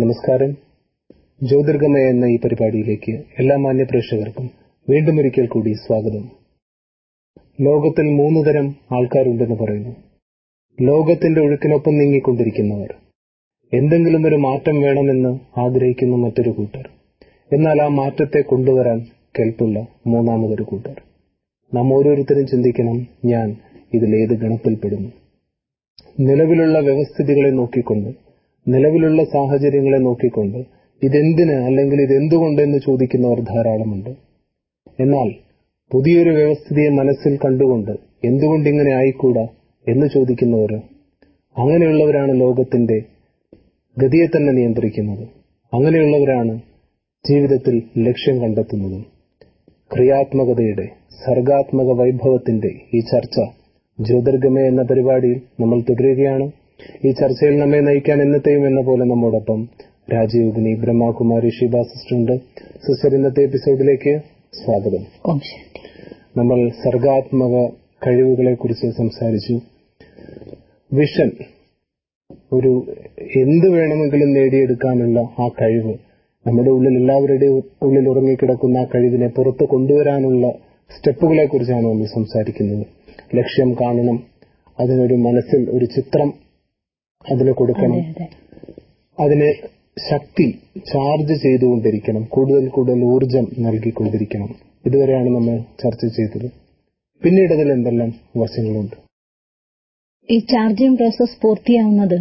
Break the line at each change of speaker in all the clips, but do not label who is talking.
നമസ്കാരം ജ്യോതിർഗമയ എന്ന ഈ പരിപാടിയിലേക്ക് എല്ലാ മാന്യ പ്രേക്ഷകർക്കും വീണ്ടും ഒരിക്കൽ കൂടി സ്വാഗതം ലോകത്തിൽ മൂന്ന് തരം ആൾക്കാരുണ്ടെന്ന് പറയുന്നു ലോകത്തിന്റെ ഒഴുക്കിനൊപ്പം നീങ്ങിക്കൊണ്ടിരിക്കുന്നവർ എന്തെങ്കിലും ഒരു മാറ്റം വേണമെന്ന് ആഗ്രഹിക്കുന്ന മറ്റൊരു കൂട്ടർ എന്നാൽ ആ മാറ്റത്തെ കൊണ്ടുവരാൻ കെൽപ്പുള്ള മൂന്നാമതൊരു കൂട്ടർ നാം ഓരോരുത്തരും ചിന്തിക്കണം ഞാൻ ഇതിലേത് ഗണത്തിൽപ്പെടുന്നു നിലവിലുള്ള വ്യവസ്ഥിതികളെ നോക്കിക്കൊണ്ട് നിലവിലുള്ള സാഹചര്യങ്ങളെ നോക്കിക്കൊണ്ട് ഇതെന്തിന് അല്ലെങ്കിൽ ഇതെന്തുകൊണ്ടെന്ന് ചോദിക്കുന്നവർ ധാരാളമുണ്ട് എന്നാൽ പുതിയൊരു വ്യവസ്ഥിതിയെ മനസ്സിൽ കണ്ടുകൊണ്ട് എന്തുകൊണ്ട് ഇങ്ങനെ ആയിക്കൂടാ എന്ന് ചോദിക്കുന്നവർ അങ്ങനെയുള്ളവരാണ് ലോകത്തിന്റെ ഗതിയെ തന്നെ നിയന്ത്രിക്കുന്നത് അങ്ങനെയുള്ളവരാണ് ജീവിതത്തിൽ ലക്ഷ്യം കണ്ടെത്തുന്നത് ക്രിയാത്മകതയുടെ സർഗാത്മക വൈഭവത്തിന്റെ ഈ ചർച്ച ജ്യോതിർഗമയ എന്ന പരിപാടിയിൽ നമ്മൾ തുടരുകയാണ് ഈ ചർച്ചയിൽ നമ്മെ നയിക്കാൻ എന്നത്തെയും എന്ന പോലെ നമ്മോടൊപ്പം രാജയോഗിനി ബ്രഹ്മകുമാരി ഷീബ സിസ്റ്റർ ഉണ്ട് സിസ്റ്റർ ഇന്നത്തെ എപ്പിസോഡിലേക്ക് സ്വാഗതം
ഓം ശാന്തി
നമ്മൾ സർഗാത്മക കഴിവുകളെ കുറിച്ച് സംസാരിച്ചു വിഷൻ ഒരു എന്ത് വേണമെങ്കിലും നേടിയെടുക്കാനുള്ള ആ കഴിവ് നമ്മുടെ ഉള്ളിൽ എല്ലാവരുടെയും ഉള്ളിൽ ഉറങ്ങിക്കിടക്കുന്ന ആ കഴിവിനെ പുറത്ത് കൊണ്ടുവരാനുള്ള സ്റ്റെപ്പുകളെ കുറിച്ചാണ് നമ്മൾ സംസാരിക്കുന്നത് ലക്ഷ്യം കാണണം അതിനൊരു മനസ്സിൽ ഒരു ചിത്രം അതിന് കൊടുക്കണം
അതെ
അതിന് ശക്തി ചാർജ് ചെയ്തുകൊണ്ടിരിക്കണം കൂടുതൽ കൂടുതൽ ഊർജം നൽകിക്കൊണ്ടിരിക്കണം ഇതുവരെയാണ് നമ്മൾ ചർച്ച ചെയ്തത് പിന്നീട് അതിൽ എന്തെല്ലാം വശങ്ങളുണ്ട്
ഈ ചാർജിങ് പ്രോസസ് പൂർത്തിയാവുന്നത്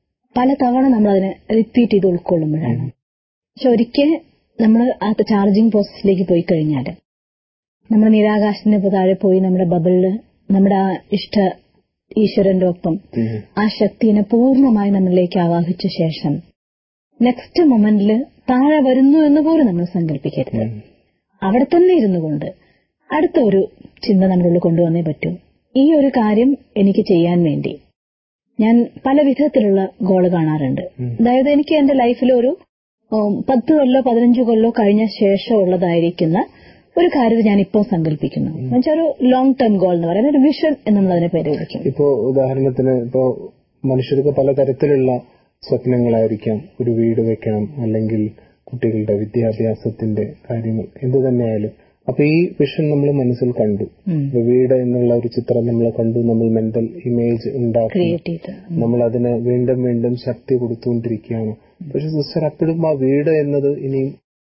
പല തവണ നമ്മൾ അതിനെ റിപ്പീറ്റ് ചെയ്ത് ഉൾക്കൊള്ളുമ്പോഴാണ് പക്ഷെ ഒരിക്കൽ നമ്മൾ ആ ചാർജിങ് പ്രോസസ്സിലേക്ക് പോയി കഴിഞ്ഞാൽ നമ്മുടെ നീരാകാശത്തിന് താഴെ പോയി നമ്മുടെ ബബിളില് നമ്മുടെ ആ ഇഷ്ട ഈശ്വരന്റെ ഒപ്പം ആ ശക്തിനെ പൂർണ്ണമായി നമ്മളിലേക്ക് ആവാഹിച്ച ശേഷം നെക്സ്റ്റ് മൊമെന്റിൽ താഴെ വരുന്നു എന്ന് പോലും നമ്മൾ സങ്കല്പിക്കരുത് അവിടെ തന്നെ ഇരുന്നു കൊണ്ട് അടുത്ത ഒരു ചിന്ത നമ്മുടെ ഉള്ളിൽ കൊണ്ടുവന്നേ പറ്റൂ ഈ ഒരു കാര്യം എനിക്ക് ചെയ്യാൻ വേണ്ടി ഞാൻ പല വിധത്തിലുള്ള ഗോള് കാണാറുണ്ട് അതായത് എനിക്ക് എന്റെ ലൈഫിൽ ഒരു ഉം, പത്ത് കൊല്ലോ പതിനഞ്ച് കൊല്ലോ കഴിഞ്ഞ ശേഷം ഉള്ളതായിരിക്കുന്ന ഒരു കാര്യം ഞാൻ ഇപ്പോൾ സങ്കല്പിക്കുന്നു എന്നുവെച്ചാൽ ഒരു ലോങ് ടേം ഗോൾ എന്ന് പറയുന്നത് ഒരു വിഷൻ എന്ന് നമ്മൾ അതിനെ പേര് വിളിക്കും
ഇപ്പോ ഉദാഹരണത്തിന് ഇപ്പോ മനുഷ്യർക്ക് പലതരത്തിലുള്ള സ്വപ്നങ്ങളായിരിക്കാം ഒരു വീട് വെക്കണം അല്ലെങ്കിൽ കുട്ടികളുടെ വിദ്യാഭ്യാസത്തിന്റെ കാര്യങ്ങൾ എന്ത് തന്നെയായാലും അപ്പൊ ഈ വിഷൻ നമ്മൾ മനസ്സിൽ കണ്ടു
ഉം.
ഇപ്പൊ വീട് എന്നുള്ള ഒരു ചിത്രം നമ്മൾ കണ്ടു നമ്മൾ മെന്റൽ ഇമേജ് ഉണ്ടാക്കി
ക്രിയേറ്റ് ചെയ്ത്
നമ്മൾ അതിന് വീണ്ടും വീണ്ടും ശക്തി കൊടുത്തുകൊണ്ടിരിക്കുകയാണ് പക്ഷെ സിസ്റ്റർ അപ്പോഴും ആ വീട് എന്നത് ഇനിയും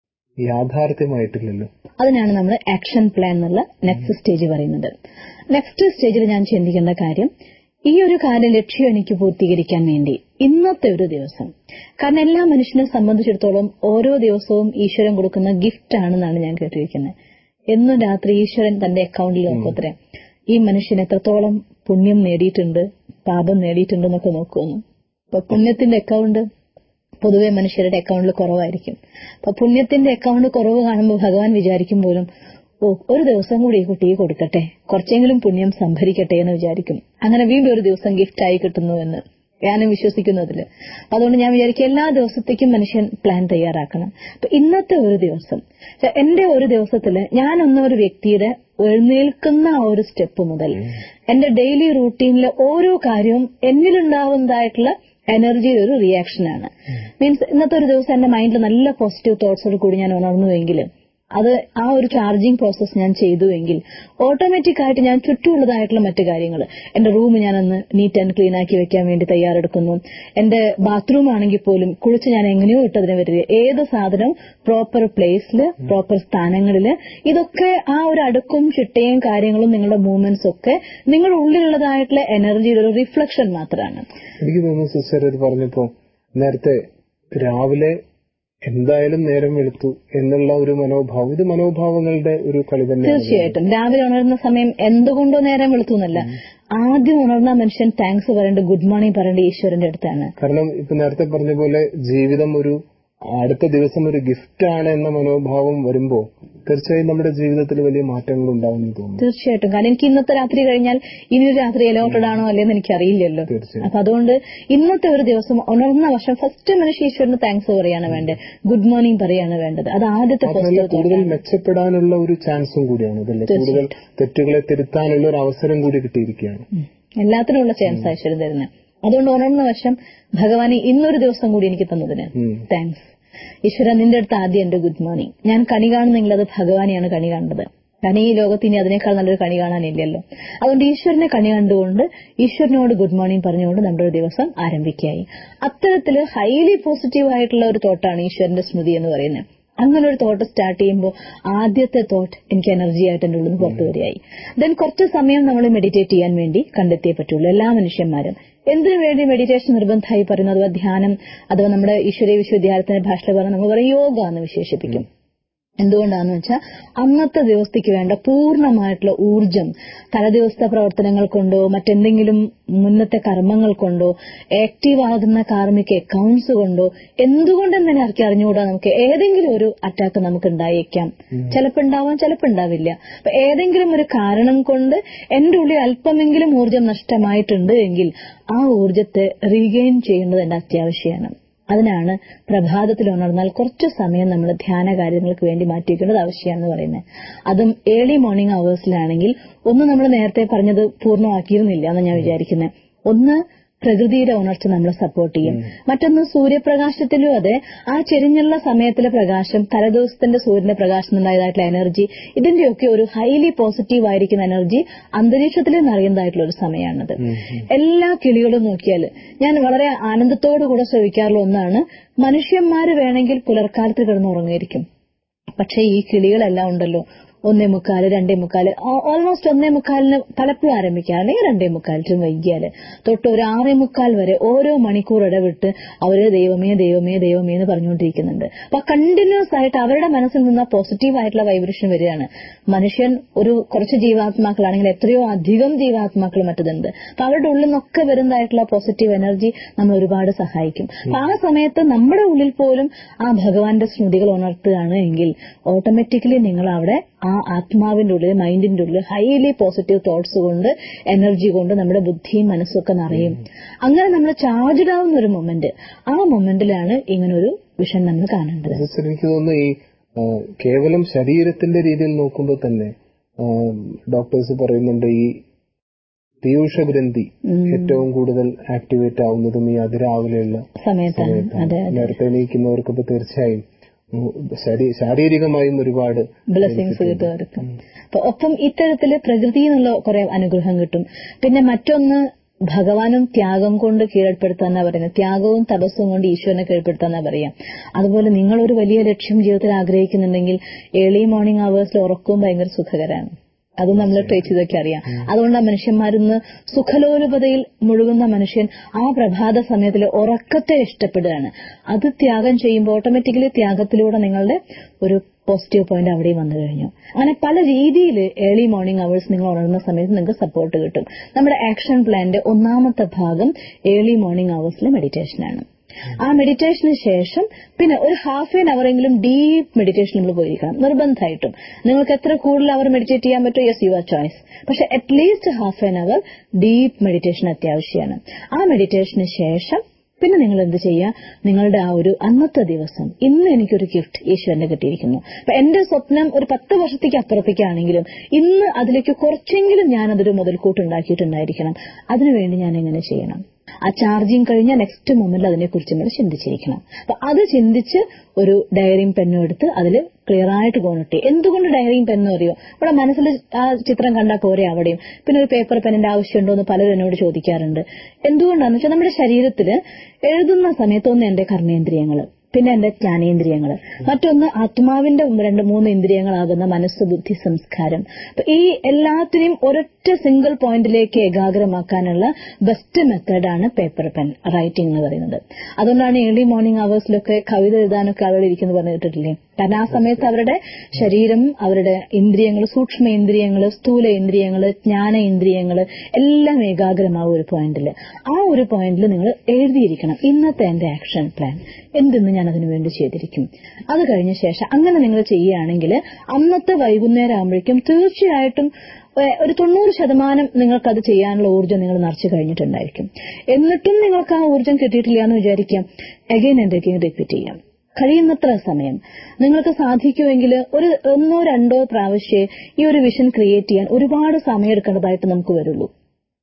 യാഥാർത്ഥ്യമായിട്ടില്ലല്ലോ
അതിനാണ് നമ്മൾ ആക്ഷൻ പ്ലാൻ എന്നുള്ള നെക്സ്റ്റ് സ്റ്റേജ് പറയുന്നത് നെക്സ്റ്റ് സ്റ്റേജിൽ ഞാൻ ചിന്തിക്കേണ്ട കാര്യം ഈ ഒരു കാര്യം ലക്ഷ്യം എനിക്ക് പൂർത്തീകരിക്കാൻ വേണ്ടി ഇന്നത്തെ ഒരു ദിവസം കാരണം എല്ലാ മനുഷ്യനെ സംബന്ധിച്ചിടത്തോളം ഓരോ ദിവസവും ഈശ്വരൻ കൊടുക്കുന്ന ഗിഫ്റ്റ് ആണെന്നാണ് ഞാൻ കേട്ടിരിക്കുന്നത് എന്നും രാത്രി ഈശ്വരൻ തന്റെ അക്കൗണ്ടിൽ നോക്കത്രേ ഈ മനുഷ്യൻ എത്രത്തോളം പുണ്യം നേടിയിട്ടുണ്ട് പാപം നേടിയിട്ടുണ്ട് എന്നൊക്കെ നോക്കുമെന്ന് അപ്പൊ പുണ്യത്തിന്റെ അക്കൗണ്ട് പൊതുവെ മനുഷ്യരുടെ അക്കൗണ്ടിൽ കുറവായിരിക്കും അപ്പൊ പുണ്യത്തിന്റെ അക്കൗണ്ട് കുറവ് കാണുമ്പോൾ ഭഗവാൻ വിചാരിക്കും പോലും ഓ ഒരു ദിവസം കൂടി ഈ കുട്ടിയെ കൊടുക്കട്ടെ കുറച്ചെങ്കിലും പുണ്യം സംഭരിക്കട്ടെ എന്ന് വിചാരിക്കും അങ്ങനെ വീണ്ടും ഒരു ദിവസം ഗിഫ്റ്റ് ആയി കിട്ടുന്നു എന്ന് ഞാനും വിശ്വസിക്കുന്നതില് അതുകൊണ്ട് ഞാൻ വിചാരിക്കും എല്ലാ ദിവസത്തേക്കും മനുഷ്യൻ പ്ലാൻ തയ്യാറാക്കണം അപ്പൊ ഇന്നത്തെ ഒരു ദിവസം എന്റെ ഒരു ദിവസത്തില് ഞാനൊന്ന ഒരു വ്യക്തിയുടെ എഴുന്നേൽക്കുന്ന ആ ഒരു സ്റ്റെപ്പ് മുതൽ എന്റെ ഡെയിലി റൂട്ടീനിലെ ഓരോ കാര്യവും എന്നിലുണ്ടാവുന്നതായിട്ടുള്ള എനർജിയുടെ ഒരു റിയാക്ഷനാണ് മീൻസ് ഇന്നത്തെ ഒരു ദിവസം എന്റെ മൈൻഡിൽ നല്ല പോസിറ്റീവ് തോട്ട്സോട് കൂടി ഞാൻ ഉണർന്നുവെങ്കിൽ അത് ആ ഒരു ചാർജിങ് പ്രോസസ് ഞാൻ ചെയ്തുവെങ്കിൽ ഓട്ടോമാറ്റിക് ആയിട്ട് ഞാൻ ചുറ്റുമുള്ളതായിട്ടുള്ള മറ്റു കാര്യങ്ങൾ എന്റെ റൂം ഞാനൊന്ന് നീറ്റ് ആൻഡ് ക്ലീൻ ആക്കി വെക്കാൻ വേണ്ടി തയ്യാറെടുക്കുന്നു എന്റെ ബാത്റൂം ആണെങ്കിൽ പോലും കുളിച്ച് ഞാൻ എങ്ങനെയോ ഇട്ടതിന് വരിക ഏത് സാധനവും പ്രോപ്പർ പ്ലേസിൽ പ്രോപ്പർ സ്ഥാനങ്ങളിൽ ഇതൊക്കെ ആ ഒരു അടുക്കും ചിട്ടയും കാര്യങ്ങളും നിങ്ങളുടെ മൂവ്മെന്റ്സ് ഒക്കെ നിങ്ങളുടെ ഉള്ളിലുള്ളതായിട്ടുള്ള എനർജിയുടെ ഒരു റിഫ്ലക്ഷൻ മാത്രമാണ്
എനിക്ക് തോന്നുന്നു സിസ്റ്റർ ഇത് പറഞ്ഞപ്പോ നേരത്തെ രാവിലെ എന്തായാലും നേരം വെളുത്തു എന്നുള്ള ഒരു മനോഭാവം ഇത് മനോഭാവങ്ങളുടെ ഒരു കളി തന്നെയാണ്
തീർച്ചയായിട്ടും രാവിലെ ഉണർന്ന സമയം എന്തുകൊണ്ടോ നേരം വെളുത്തു എന്നല്ല ആദ്യം ഉണർന്ന മനുഷ്യൻ താങ്ക്സ് പറയേണ്ടത് ഗുഡ് മോർണിംഗ് പറയേണ്ടത് ഈശ്വരന്റെ അടുത്താണ്
കാരണം ഇപ്പൊ നേരത്തെ പറഞ്ഞ പോലെ ജീവിതം ഒരു അടുത്ത ദിവസം ഒരു ഗിഫ്റ്റ് ആണ് എന്ന മനോഭാവം വരുമ്പോ തീർച്ചയായും നമ്മുടെ ജീവിതത്തിൽ വലിയ മാറ്റങ്ങൾ ഉണ്ടാവുമെന്ന് തോന്നുന്നു
തീർച്ചയായിട്ടും കാരണം എനിക്ക് ഇന്നത്തെ രാത്രി കഴിഞ്ഞാൽ ഇനി ഒരു രാത്രി അലോട്ടഡ് ആണോ അല്ലേന്ന് എനിക്ക് അറിയില്ലല്ലോ
തീർച്ചയായും
അപ്പൊ അതുകൊണ്ട് ഇന്നത്തെ ഒരു ദിവസം ഉണർന്ന വർഷം ഫസ്റ്റ് മനുഷ്യ ഈശ്വരന് താങ്ക്സ് പറയാണ് വേണ്ടത് ഗുഡ് മോർണിംഗ് പറയാണ് വേണ്ടത് അത് ആദ്യത്തെ
മാത്രമല്ല
ഫസ്റ്റ്
കൂടുതൽ മെച്ചപ്പെടാനുള്ള ഒരു ചാൻസും കൂടിയാണ് ഇതല്ലേ കൂടുതൽ തെറ്റുകളെ തിരുത്താനുള്ള ഒരു അവസരം കൂടി കിട്ടിയിരിക്കുകയാണ്
എല്ലാത്തിനുള്ള ചാൻസ് ഈശ്വരൻ തരുന്നത് അതുകൊണ്ട് ഉണർന്ന വശം ഭഗവാനെ ഇന്നൊരു ദിവസം കൂടി എനിക്ക് തന്നതിന്
ഉം.
താങ്ക്സ് ഈശ്വര നിന്റെ അടുത്ത് ആദ്യം എന്റെ ഗുഡ് മോർണിംഗ് ഞാൻ കണി കാണുന്നെങ്കിൽ അത് ഭഗവാനെയാണ് കണി കാണേണ്ടത് കാരണം ഈ ലോകത്ത് ഇനി അതിനേക്കാൾ നല്ലൊരു കണി കാണാനില്ലല്ലോ അതുകൊണ്ട് ഈശ്വരനെ കണി കണ്ടുകൊണ്ട് ഈശ്വരനോട് ഗുഡ് മോർണിംഗ് പറഞ്ഞുകൊണ്ട് നമ്മുടെ ഒരു ദിവസം ആരംഭിക്കുകയായി അത്തരത്തില് ഹൈലി പോസിറ്റീവ് ആയിട്ടുള്ള ഒരു തോട്ടാണ് ഈശ്വരന്റെ സ്മൃതി എന്ന് പറയുന്നത് അങ്ങനെ ഒരു തോട്ട് സ്റ്റാർട്ട് ചെയ്യുമ്പോൾ ആദ്യത്തെ തോട്ട് എനിക്ക് എനർജി ആയിട്ട് എന്റെ ഉള്ളിൽ നിന്ന് പുറത്തു വരികയായി ദെൻ കുറച്ച് സമയം നമ്മൾ മെഡിറ്റേറ്റ് ചെയ്യാൻ വേണ്ടി കണ്ടെത്തിയേ പറ്റുള്ളൂ എല്ലാ മനുഷ്യന്മാരും എന്തിനു വേണ്ടി മെഡിറ്റേഷൻ നിർബന്ധമായി പറയുന്നത് അഥവാ ധ്യാനം അഥവാ നമ്മുടെ ഈശ്വരീയ വിശ്വവിദ്യാലയത്തിന്റെ ഭാഷയിൽ പറഞ്ഞാൽ നമ്മൾ പറയും യോഗ എന്ന് വിശേഷിപ്പിക്കും എന്തുകൊണ്ടാന്ന് വെച്ചാൽ അന്നത്തെ ദിവസത്തേക്ക് വേണ്ട പൂർണ്ണമായിട്ടുള്ള ഊർജം തലദിവസത്തെ പ്രവർത്തനങ്ങൾ കൊണ്ടോ മറ്റെന്തെങ്കിലും മുന്നത്തെ കർമ്മങ്ങൾ കൊണ്ടോ ആക്റ്റീവ് ആകുന്ന കാർമിക അക്കൗണ്ട്സ് കൊണ്ടോ എന്തുകൊണ്ടെന്ന് തന്നെ ആർക്കും അറിഞ്ഞുകൂടാ നമുക്ക് ഏതെങ്കിലും ഒരു അറ്റാക്ക് നമുക്ക് ഉണ്ടായേക്കാം ചിലപ്പോൾ ഉണ്ടാവാം ചിലപ്പോൾ ഉണ്ടാവില്ല അപ്പൊ ഏതെങ്കിലും ഒരു കാരണം കൊണ്ട് എന്റെ ഉള്ളിൽ അല്പമെങ്കിലും ഊർജം നഷ്ടമായിട്ടുണ്ട് എങ്കിൽ ആ ഊർജത്തെ റീഗെയിൻ ചെയ്യേണ്ടത് എന്റെ അത്യാവശ്യമാണ് അതിനാണ് പ്രഭാതത്തിൽ ഉണർന്നാൽ കുറച്ചു സമയം നമ്മൾ ധ്യാന കാര്യങ്ങൾക്ക് വേണ്ടി മാറ്റിവെക്കേണ്ടത് ആവശ്യമാണെന്ന് പറയുന്നത് അതും ഏർലി മോർണിംഗ് അവേഴ്സിലാണെങ്കിൽ ഒന്ന് നമ്മൾ നേരത്തെ പറഞ്ഞത് പൂർണ്ണമാക്കിയിരുന്നില്ല എന്ന് ഞാൻ വിചാരിക്കുന്നത് ഒന്ന് പ്രകൃതിയുടെ ഉണർച്ച നമ്മളെ സപ്പോർട്ട് ചെയ്യും മറ്റൊന്ന് സൂര്യപ്രകാശത്തിലും അതെ ആ ചെരിഞ്ഞുള്ള സമയത്തിലെ പ്രകാശം തലേദിവസത്തിന്റെ സൂര്യന്റെ പ്രകാശം ഉണ്ടായതായിട്ടുള്ള എനർജി ഇതിന്റെയൊക്കെ ഒരു ഹൈലി പോസിറ്റീവ് ആയിരിക്കുന്ന എനർജി അന്തരീക്ഷത്തിൽ നിറയുന്നതായിട്ടുള്ള ഒരു സമയമാണത് എല്ലാ കിളികളും നോക്കിയാൽ ഞാൻ വളരെ ആനന്ദത്തോടു കൂടെ ശ്രവിക്കാറുള്ള ഒന്നാണ് മനുഷ്യന്മാര് വേണമെങ്കിൽ പുലർക്കാലത്ത് കിടന്നുറങ്ങിയിരിക്കും പക്ഷെ ഈ കിളികളെല്ലാം ഉണ്ടല്ലോ ഒന്നേ മുക്കാല് രണ്ടേ മുക്കാല് ഓൾമോസ്റ്റ് ഒന്നേ മുക്കാലിന് പലപ്പോഴും ആരംഭിക്കുക അല്ലെങ്കിൽ രണ്ടേ മുക്കാലിറ്റും വൈകിയാല് തൊട്ട് ഒരു ആറേ മുക്കാൽ വരെ ഓരോ മണിക്കൂർ ഇടവിട്ട് അവര് ദൈവമേ ദൈവമേ ദൈവമേ എന്ന് പറഞ്ഞുകൊണ്ടിരിക്കുന്നുണ്ട് അപ്പൊ കണ്ടിന്യൂസ് ആയിട്ട് അവരുടെ മനസ്സിൽ നിന്ന് പോസിറ്റീവ് ആയിട്ടുള്ള വൈബ്രേഷൻ വരികയാണ് മനുഷ്യൻ ഒരു കുറച്ച് ജീവാത്മാക്കളാണെങ്കിൽ എത്രയോ അധികം ജീവാത്മാക്കൾ മറ്റതുണ്ട് അപ്പൊ അവരുടെ ഉള്ളിൽ നിന്നൊക്കെ വരുന്നതായിട്ടുള്ള പോസിറ്റീവ് എനർജി നമ്മൾ ഒരുപാട് സഹായിക്കും അപ്പൊ ആ സമയത്ത് നമ്മുടെ ഉള്ളിൽ പോലും ആ ഭഗവാന്റെ സ്മൃതികൾ ഉണർത്തുകയാണ് എങ്കിൽ ഓട്ടോമാറ്റിക്കലി നിങ്ങൾ അവിടെ ആ ആത്മാവിന്റെ ഉള്ളിൽ മൈൻഡിന്റെ ഉള്ളിൽ ഹൈലി പോസിറ്റീവ് തോട്ട്സ് കൊണ്ട് എനർജി കൊണ്ട് നമ്മുടെ ബുദ്ധിയും മനസ്സും ഒക്കെ നിറയും അങ്ങനെ നമ്മൾ ചാർജ്ഡ് ആവുന്ന ഒരു മൊമെന്റ് ആ മൊമെന്റിലാണ് ഇങ്ങനെ ഒരു വിഷൻ നമ്മൾ കാണേണ്ടത്
സിസ്റ്റർ എനിക്ക് തോന്നുന്നു ഈ ആ, കേവലം ശരീരത്തിന്റെ രീതിയിൽ നോക്കുമ്പോൾ തന്നെ ഡോക്ടേഴ്സ് പറയുന്നുണ്ട് ഈ പീയൂഷ ഗ്രന്ഥി ഏറ്റവും കൂടുതൽ ആക്ടിവേറ്റ് ആവുന്നതും ഈ അതിരാവിലെയുള്ള
സമയത്താണ് അതെ അതെ
നേരത്തെ എണീക്കുന്നവർക്കിപ്പോ തീർച്ചയായും ഉം, ശാരീ- ശാരീരികമായും ഒരുപാട്
ബ്ലെസ്സിങ്സ് കിട്ടും അവർക്ക് അപ്പൊ ഒപ്പം ഇത്തരത്തില് പ്രകൃതിയിൽ നിന്നുള്ള കുറെ അനുഗ്രഹം കിട്ടും പിന്നെ മറ്റൊന്ന് ഭഗവാനും ത്യാഗം കൊണ്ട് കീഴ്പ്പെടുത്താന്നാ പറയുന്നത് ത്യാഗവും തപസ്സും കൊണ്ട് ഈശ്വരനെ കീഴ്പ്പെടുത്താന്നാ പറയാം അതുപോലെ നിങ്ങൾ ഒരു വലിയ ലക്ഷ്യം ജീവിതത്തിൽ ആഗ്രഹിക്കുന്നുണ്ടെങ്കിൽ ഏർലി മോർണിംഗ് അവേഴ്സിൽ ഉറക്കവും ഭയങ്കര സുഖകരമാണ് അത് നമ്മൾ ട്രേറ്റ് ചെയ്തൊക്കെ അറിയാം അതുകൊണ്ട് ആ മനുഷ്യന്മാരിന്ന് സുഖലോലുപതയിൽ മുഴുകുന്ന മനുഷ്യൻ ആ പ്രഭാത സമയത്തിൽ ഉറക്കത്തെ ഇഷ്ടപ്പെടുകയാണ് അത് ത്യാഗം ചെയ്യുമ്പോൾ ഓട്ടോമാറ്റിക്കലി ത്യാഗത്തിലൂടെ നിങ്ങളുടെ ഒരു പോസിറ്റീവ് പോയിന്റ് അവിടെയും വന്നു കഴിഞ്ഞു അങ്ങനെ പല രീതിയിൽ ഏർലി മോർണിംഗ് അവേഴ്സ് നിങ്ങൾ ഉണർന്ന സമയത്ത് നിങ്ങൾക്ക് സപ്പോർട്ട് കിട്ടും നമ്മുടെ ആക്ഷൻ പ്ലാന്റെ ഒന്നാമത്തെ ഭാഗം ഏർലി മോർണിംഗ് അവേഴ്സിലെ മെഡിറ്റേഷനാണ് ആ മെഡിറ്റേഷന് ശേഷം പിന്നെ ഒരു ഹാഫ് ആൻ അവറെങ്കിലും ഡീപ്പ് മെഡിറ്റേഷൻ നമ്മൾ പോയിരിക്കണം നിർബന്ധമായിട്ടും നിങ്ങൾക്ക് എത്ര കൂടുതൽ അവർ മെഡിറ്റേറ്റ് ചെയ്യാൻ പറ്റുമോ യെസ് യുവർ ചോയ്സ് പക്ഷെ at least half an hour deep meditation അത്യാവശ്യമാണ് ആ മെഡിറ്റേഷന് ശേഷം പിന്നെ നിങ്ങൾ എന്ത് ചെയ്യുക നിങ്ങളുടെ ആ ഒരു അന്നത്തെ ദിവസം ഇന്ന് എനിക്കൊരു ഗിഫ്റ്റ് ഈശ്വരന് കിട്ടിയിരിക്കുന്നു അപ്പൊ എന്റെ സ്വപ്നം ഒരു പത്ത് വർഷത്തേക്ക് അപ്പുറത്തേക്കാണെങ്കിലും ഇന്ന് അതിലേക്ക് കുറച്ചെങ്കിലും ഞാൻ അതൊരു മുതൽക്കൂട്ടുണ്ടാക്കിയിട്ടുണ്ടായിരിക്കണം അതിനുവേണ്ടി ഞാൻ എങ്ങനെ ചെയ്യണം ആ ചാർജിങ് കഴിഞ്ഞ നെക്സ്റ്റ് മൊമെന്റിൽ അതിനെക്കുറിച്ച് നമ്മൾ ചിന്തിച്ചിരിക്കണം അപ്പൊ അത് ചിന്തിച്ച് ഒരു ഡയറിയും പെന്നും എടുത്ത് അതിൽ ക്ലിയർ ആയിട്ട് കോണിട്ടി എന്തുകൊണ്ട് ഡയറിയും പെന്നും അറിയോ ഇവിടെ മനസ്സിൽ ആ ചിത്രം കണ്ടാൽ പോരെ അവിടെയും പിന്നെ ഒരു പേപ്പർ പെന്നിന്റെ ആവശ്യമുണ്ടോ എന്ന് പലരും എന്നോട് ചോദിക്കാറുണ്ട് എന്തുകൊണ്ടാന്ന് വെച്ചാൽ നമ്മുടെ ശരീരത്തില് എഴുതുന്ന സമയത്ത് ഒന്ന് എന്റെ കർമ്മേന്ദ്രിയങ്ങള് പിന്നെ എന്റെ ജ്ഞാനേന്ദ്രിയങ്ങള് മറ്റൊന്ന് ആത്മാവിന്റെ രണ്ട് മൂന്ന് ഇന്ദ്രിയങ്ങളാകുന്ന മനസ്സ് ബുദ്ധി സംസ്കാരം അപ്പൊ ഈ എല്ലാത്തിനെയും ഒരൊറ്റ സിംഗിൾ പോയിന്റിലേക്ക് ഏകാഗ്രമാക്കാനുള്ള ബെസ്റ്റ് മെത്തേഡാണ് പേപ്പർ പെൻ റൈറ്റിംഗ് എന്ന് പറയുന്നത് അതുകൊണ്ടാണ് ഏർലി മോർണിംഗ് അവേഴ്സിലൊക്കെ കവിത എഴുതാനൊക്കെ ആളുകൾ ഇരിക്കുന്നു പറഞ്ഞു കേട്ടിട്ടില്ലേ കാരണം ആ സമയത്ത് അവരുടെ ശരീരം അവരുടെ ഇന്ദ്രിയങ്ങൾ സൂക്ഷ്മ ഇന്ദ്രിയങ്ങൾ സ്ഥൂല ഇന്ദ്രിയങ്ങൾ ജ്ഞാന ഇന്ദ്രിയങ്ങൾ എല്ലാം ഏകാഗ്രമാവും ഒരു പോയിന്റിൽ ആ ഒരു പോയിന്റിൽ നിങ്ങൾ എഴുതിയിരിക്കണം ഇന്നത്തെ എന്റെ ആക്ഷൻ പ്ലാൻ എന്തെന്ന് ഞാൻ അതിനു വേണ്ടി ചെയ്തിരിക്കും അത് കഴിഞ്ഞ ശേഷം അങ്ങനെ നിങ്ങൾ ചെയ്യുകയാണെങ്കിൽ അന്നത്തെ വൈകുന്നേരം ആകുമ്പോഴേക്കും തീർച്ചയായിട്ടും ഏഹ്, ഒരു തൊണ്ണൂറ് ശതമാനം നിങ്ങൾക്കത് ചെയ്യാനുള്ള ഊർജ്ജം നിങ്ങൾ നിറച്ചു കഴിഞ്ഞിട്ടുണ്ടായിരിക്കും എന്നിട്ടും നിങ്ങൾക്ക് ആ ഊർജ്ജം കിട്ടിയിട്ടില്ല എന്ന് വിചാരിക്കാം അഗൈൻ ആൻഡ് അഗൈൻ റിപ്പീറ്റ് ചെയ്യാം കഴിയുന്നത്ര സമയം നിങ്ങൾക്ക് സാധിക്കുമെങ്കിൽ ഒരു ഒന്നോ രണ്ടോ പ്രാവശ്യം ഈ ഒരു വിഷൻ ക്രിയേറ്റ് ചെയ്യാൻ ഒരുപാട് സമയം എടുക്കേണ്ടതായിട്ട് നമുക്ക് വരുള്ളൂ